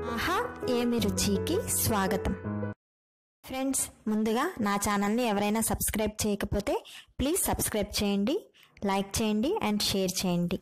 ఆహా ఏమి రుచికి స్వాగతం ఫ్రెండ్స్ ముందుగా నా ఛానల్ని ఎవరైనా సబ్స్క్రైబ్ చేయకపోతే ప్లీజ్ సబ్స్క్రైబ్ చేయండి లైక్ చేయండి అండ్ షేర్ చేయండి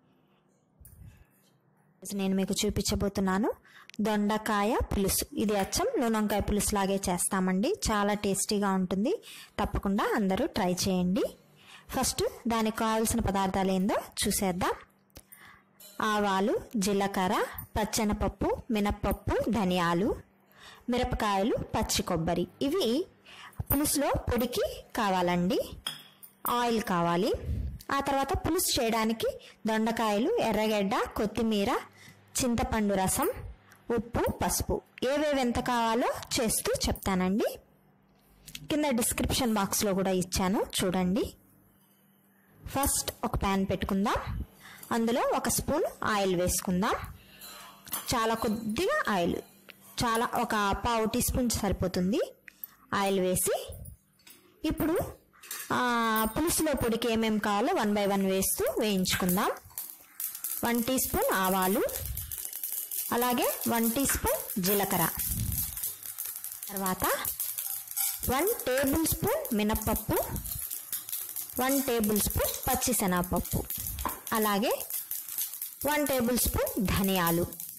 ఈరోజు నేను మీకు చూపించబోతున్నాను దొండకాయ పులుసు ఇది అచ్చం నూనెంకాయ పులుసు లాగే చేస్తామండి చాలా టేస్టీగా ఉంటుంది తప్పకుండా అందరూ ట్రై చేయండి ఫస్ట్ దానికి కావాల్సిన పదార్థాలు ఏందో చూసేద్దాం ఆవాలు జీలకర్ర పచ్చెనపప్పు మినప్పప్పు ధనియాలు మిరపకాయలు పచ్చి కొబ్బరి ఇవి పులుసులో పొడికి కావాలండి ఆయిల్ కావాలి ఆ తర్వాత పులుసు చేయడానికి దొండకాయలు ఎర్రగడ్డ కొత్తిమీర చింతపండు రసం ఉప్పు పసుపు ఏవేవి ఎంత కావాలో చేస్తూ చెప్తానండి కింద డిస్క్రిప్షన్ బాక్స్లో కూడా ఇచ్చాను చూడండి ఫస్ట్ ఒక ప్యాన్ పెట్టుకుందాం అందులో ఒక స్పూన్ ఆయిల్ వేసుకుందాం చాలా కొద్దిగా ఆయిల్ చాలా ఒక పావు టీ స్పూన్ సరిపోతుంది ఆయిల్ వేసి ఇప్పుడు పులుసులో పొడికి ఏమేమి కావాలో వన్ బై వన్ వేస్తూ వేయించుకుందాం వన్ టీ స్పూన్ ఆవాలు అలాగే వన్ టీ స్పూన్ జీలకర్ర తర్వాత వన్ టేబుల్ స్పూన్ మినప్పప్పు వన్ టేబుల్ స్పూన్ పచ్చిశనగపప్పు అలాగే వన్ టేబుల్ స్పూన్ ధనియాలు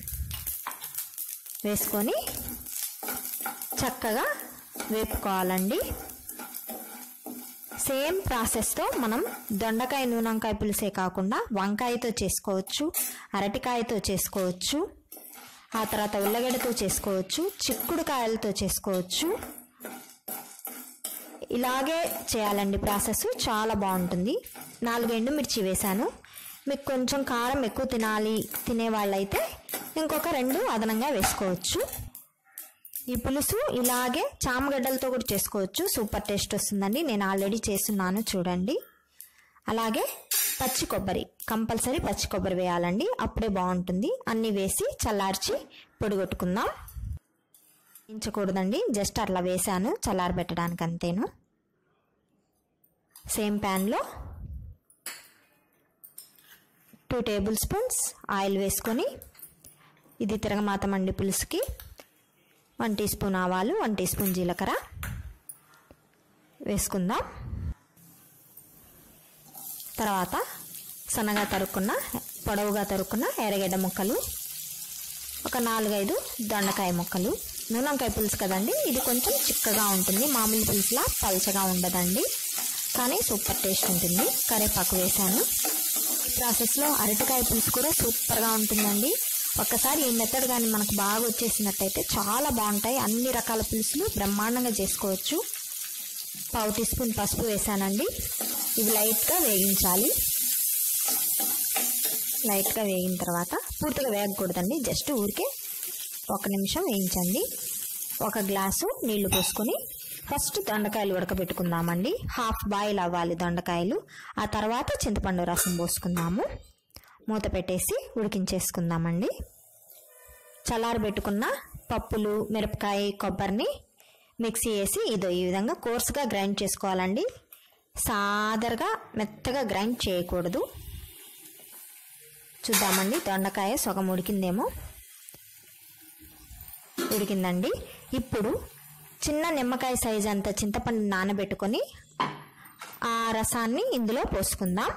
వేసుకొని చక్కగా వేపుకోవాలండి సేమ్ ప్రాసెస్తో మనం దొండకాయ నూనెంకాయ పులుసే కాకుండా వంకాయతో చేసుకోవచ్చు అరటికాయతో చేసుకోవచ్చు ఆ తర్వాత ఉల్లగడ్డతో చేసుకోవచ్చు చిక్కుడుకాయలతో చేసుకోవచ్చు ఇలాగే చేయాలండి ప్రాసెస్ చాలా బాగుంటుంది నాలుగు ఎండుమిర్చి వేశాను మీకు కొంచెం కారం ఎక్కువ తినాలి తినే వాళ్ళైతే ఇంకొక రెండు అదనంగా వేసుకోవచ్చు ఈ పులుసు ఇలాగే చామగడ్డలతో కూడా చేసుకోవచ్చు సూపర్ టేస్ట్ వస్తుందండి నేను ఆల్రెడీ చేస్తున్నాను చూడండి అలాగే పచ్చి కొబ్బరి కంపల్సరీ పచ్చి కొబ్బరి వేయాలండి అప్పుడే బాగుంటుంది అన్నీ వేసి చల్లార్చి పొడిగొట్టుకుందాం వేయించకూడదండి జస్ట్ అట్లా వేసాను చల్లారబెట్టడానికి అంతేను సేమ్ ప్యాన్లో టూ టేబుల్ స్పూన్స్ ఆయిల్ వేసుకొని ఇది తిరగమాత మండి పులుసుకి వన్ టీ స్పూన్ ఆవాలు వన్ టీ స్పూన్ జీలకర్ర వేసుకుందాం తర్వాత సన్నగా తరుక్కున్న పొడవుగా తరుక్కున్న ఎర్రగడ్డ ముక్కలు ఒక నాలుగైదు దొండకాయ ముక్కలు నూనెంకాయ పులుసు కదండి ఇది కొంచెం చిక్కగా ఉంటుంది మామూలు పులుసులా పల్చగా ఉండదండి కానీ సూపర్ టేస్ట్ ఉంటుంది కరివేపాకు వేసాను ఈ ప్రాసెస్లో అరటికాయ పులుసు కూడా సూపర్గా ఉంటుందండి ఒక్కసారి ఈ మెథడ్ కానీ మనకు బాగా వచ్చేసినట్టయితే చాలా బాగుంటాయి అన్ని రకాల పులుసులు బ్రహ్మాండంగా చేసుకోవచ్చు పావు టీ స్పూన్ పసుపు వేసానండి ఇవి లైట్గా వేగించాలి లైట్గా వేగిన తర్వాత పూర్తిగా వేగకూడదండి జస్ట్ ఊరికే ఒక నిమిషం వేయించండి ఒక గ్లాసు నీళ్లు పోసుకొని ఫస్ట్ దొండకాయలు ఉడకబెట్టుకుందామండి హాఫ్ బాయిల్ అవ్వాలి దొండకాయలు ఆ తర్వాత చింతపండు రసం పోసుకుందాము మూత పెట్టేసి ఉడికించేసుకుందామండి చల్లారబెట్టుకున్న పప్పులు మిరపకాయ కొబ్బరిని మిక్సీ వేసి ఇదో ఈ విధంగా కోర్సుగా గ్రైండ్ చేసుకోవాలండి సాదరగా మెత్తగా గ్రైండ్ చేయకూడదు చూద్దామండి దొండకాయ సగం ఉడికిందేమో ఉడికిందండి ఇప్పుడు చిన్న నిమ్మకాయ సైజ్ అంత చింతపండు నానబెట్టుకొని ఆ రసాన్ని ఇందులో పోసుకుందాం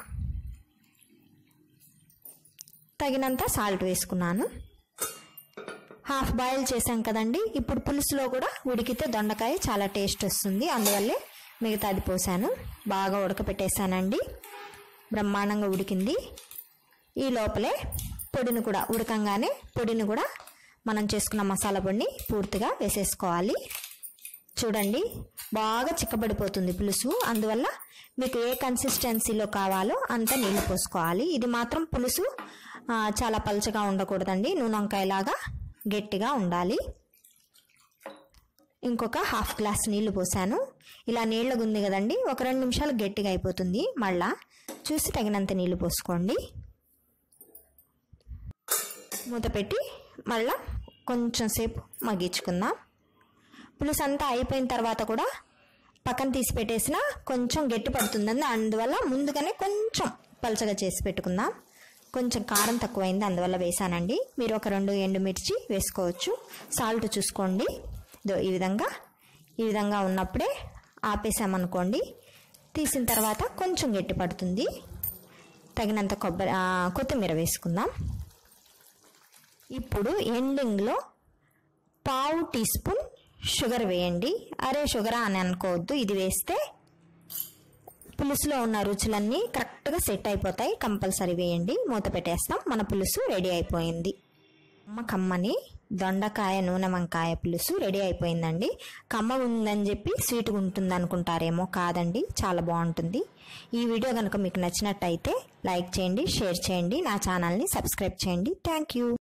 తగినంత సాల్ట్ వేసుకున్నాను హాఫ్ బాయిల్ చేసాం కదండి ఇప్పుడు పులుసులో కూడా ఉడికితే దొండకాయ చాలా టేస్ట్ వస్తుంది అందువల్లే మిగతాది పోసాను బాగా ఉడకపెట్టేశానండి బ్రహ్మాండంగా ఉడికింది ఈ లోపలే పొడిని కూడా ఉడకంగానే పొడిని కూడా మనం చేసుకున్న మసాలా పొడిని పూర్తిగా వేసేసుకోవాలి చూడండి బాగా చిక్కబడిపోతుంది పులుసు అందువల్ల మీకు ఏ కన్సిస్టెన్సీలో కావాలో అంత నీళ్లు పోసుకోవాలి ఇది మాత్రం పులుసు చాలా పలుచగా ఉండకూడదండి నూనెంకాయలాగా గట్టిగా ఉండాలి ఇంకొక హాఫ్ గ్లాస్ నీళ్లు పోసాను ఇలా నీళ్ళ ఉంది కదండి ఒక రెండు నిమిషాలు గట్టిగా అయిపోతుంది మళ్ళా చూసి తగినంత నీళ్లు పోసుకోండి మూత పెట్టి మళ్ళా కొంచెం సేపు మగ్గించుకుందాం పులుసు అంతా అయిపోయిన తర్వాత కూడా పక్కన తీసి పెట్టేసిన కొంచెం గట్టి పడుతుందని అందువల్ల ముందుగానే కొంచెం పలచగా చేసి పెట్టుకుందాం కొంచెం కారం తక్కువైంది అందువల్ల వేసానండి మీరు ఒక రెండు ఎండుమిర్చి వేసుకోవచ్చు సాల్ట్ చూసుకోండి ఇదో ఈ విధంగా ఈ విధంగా ఉన్నప్పుడే ఆపేసామనుకోండి తీసిన తర్వాత కొంచెం గట్టి పడుతుంది తగినంత కొబ్బరి ఆ, కొత్తిమీర వేసుకుందాం ఇప్పుడు ఎండింగ్లో పావు టీ స్పూన్ షుగర్ వేయండి అరే షుగరా అని అనుకోవద్దు ఇది వేస్తే పులుసులో ఉన్న రుచులన్నీ కరెక్ట్గా సెట్ అయిపోతాయి కంపల్సరీ వేయండి మూత పెట్టేస్తాం మన పులుసు రెడీ అయిపోయింది అమ్మ కమ్మని దొండకాయ నూనె వంకాయ పులుసు రెడీ అయిపోయిందండి కమ్మ ఉందని చెప్పి స్వీట్గా ఉంటుంది అనుకుంటారేమో కాదండి చాలా బాగుంటుంది ఈ వీడియో కనుక మీకు నచ్చినట్టయితే లైక్ చేయండి షేర్ చేయండి నా ఛానల్ని సబ్స్క్రైబ్ చేయండి థ్యాంక్ యూ